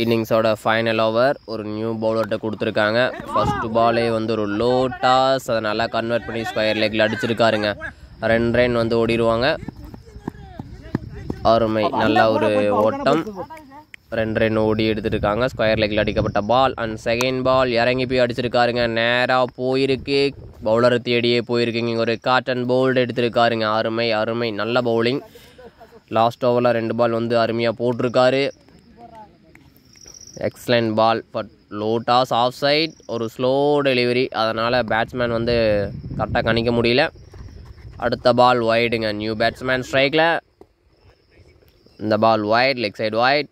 இன்னிங்ஸோட final over ஒரு new பவுலர்கிட்ட கொடுத்துருக்காங்க ஃபர்ஸ்ட் பாலே வந்து ஒரு லோ டாஸ் அதை நல்லா கன்வெர்ட் பண்ணி ஸ்கொயர் லெக்கில் அடிச்சிருக்காருங்க ரெண்டு ரன் வந்து ஓடிடுவாங்க அருமை நல்ல ஒரு ஓட்டம் ரெண்டு ரன் ஓடி எடுத்துருக்காங்க ஸ்கொயர் லெக்கில் அடிக்கப்பட்ட பால் அண்ட் செகண்ட் பால் இறங்கி போய் அடிச்சிருக்காருங்க நேராக போயிருக்கு பவுலரை தேடியே போயிருக்குங்க இங்க ஒரு காட்டன் போல்டு எடுத்திருக்காருங்க அருமை அருமை நல்ல பவுலிங் லாஸ்ட் ஓவரில் ரெண்டு பால் வந்து அருமையாக போட்டிருக்காரு excellent ball but low toss off side ஒரு ஸ்லோ டெலிவரி அதனால் பேட்ஸ்மேன் வந்து கரெக்டாக கணிக்க முடியல அடுத்த பால் வைடுங்க நியூ பேட்ஸ்மேன் ஸ்ட்ரைக்கில் இந்த ball wide leg side wide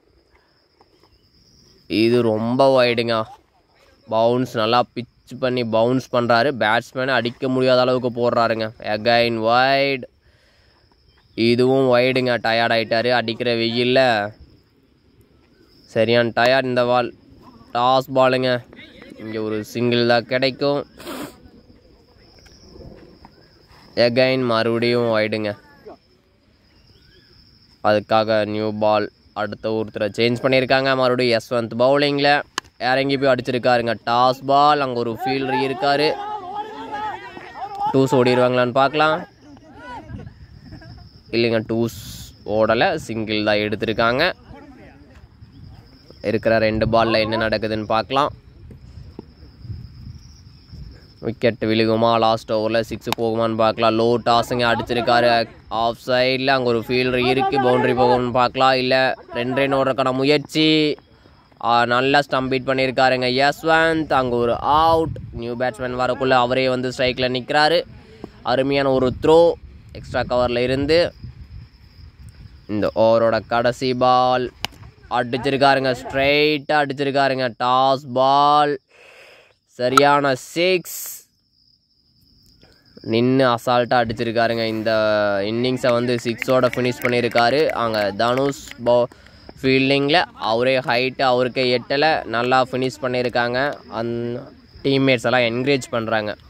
இது ரொம்ப வைடுங்க பவுன்ஸ் நல்லா பிச் பண்ணி பவுன்ஸ் பண்ணுறாரு பேட்ஸ்மேனை அடிக்க முடியாத அளவுக்கு போடுறாருங்க எகைன் வைட் இதுவும் வைடுங்க டயர்ட் ஆயிட்டாரு அடிக்கிற வெயிலில் சரியான டயர்ட் இந்த பால் டாஸ் பாலுங்க இங்கே ஒரு சிங்கிள் தான் கிடைக்கும் எகைன் மறுபடியும் வைடுங்க அதுக்காக நியூ பால் அடுத்த ஒருத்தரை சேஞ்ச் பண்ணியிருக்காங்க மறுபடியும் யஸ்வந்த் பவுலிங்கில் இறங்கி போய் அடிச்சிருக்காருங்க டாஸ் பால் அங்கே ஒரு ஃபீல்டர் இருக்காரு டூஸ் ஓடிடுவாங்களான்னு பார்க்கலாம் இல்லைங்க டூஸ் ஓடலை சிங்கிள் தான் எடுத்திருக்காங்க இருக்கிற ரெண்டு பாலில் என்ன நடக்குதுன்னு பார்க்கலாம் விக்கெட் விழுகுமா லாஸ்ட் ஓவரில் சிக்ஸ் போகுமான்னு பார்க்கலாம் லோ டாஸுங்க அடிச்சிருக்காரு ஆஃப் சைடில் அங்கே ஒரு ஃபீல்டர் இருக்குது பவுண்டரி போகும்னு பார்க்கலாம் இல்லை ரெண்டு ரன் ஓடுறக்கான முயற்சி ஆ, நல்லா ஸ்டம்ப் பீட் பண்ணியிருக்காருங்க யஸ்வந்த் அங்கே ஒரு அவுட் நியூ பேட்ஸ்மேன் வரக்குள்ளே அவரே வந்து ஸ்ட்ரைக்கில் நிற்கிறாரு அருமையான ஒரு த்ரோ எக்ஸ்ட்ரா கவரில் இருந்து இந்த ஓவரோட கடைசி பால் அடிச்சிருக்காருங்க ஸ்ட்ரைட்டாக அடிச்சிருக்காருங்க டாஸ் பால் சரியான சிக்ஸ் நின்று அசால்ட்டாக அடிச்சிருக்காருங்க இந்த இன்னிங்ஸை வந்து சிக்ஸோட ஃபினிஷ் பண்ணியிருக்காரு அங்கே தனுஷ் போ ஃபீல்டிங்கில் அவரே ஹைட்டு அவருக்கே எட்டலை நல்லா ஃபினிஷ் பண்ணியிருக்காங்க அந் டீம்மேட்ஸ் எல்லாம் என்கரேஜ் பண்ணுறாங்க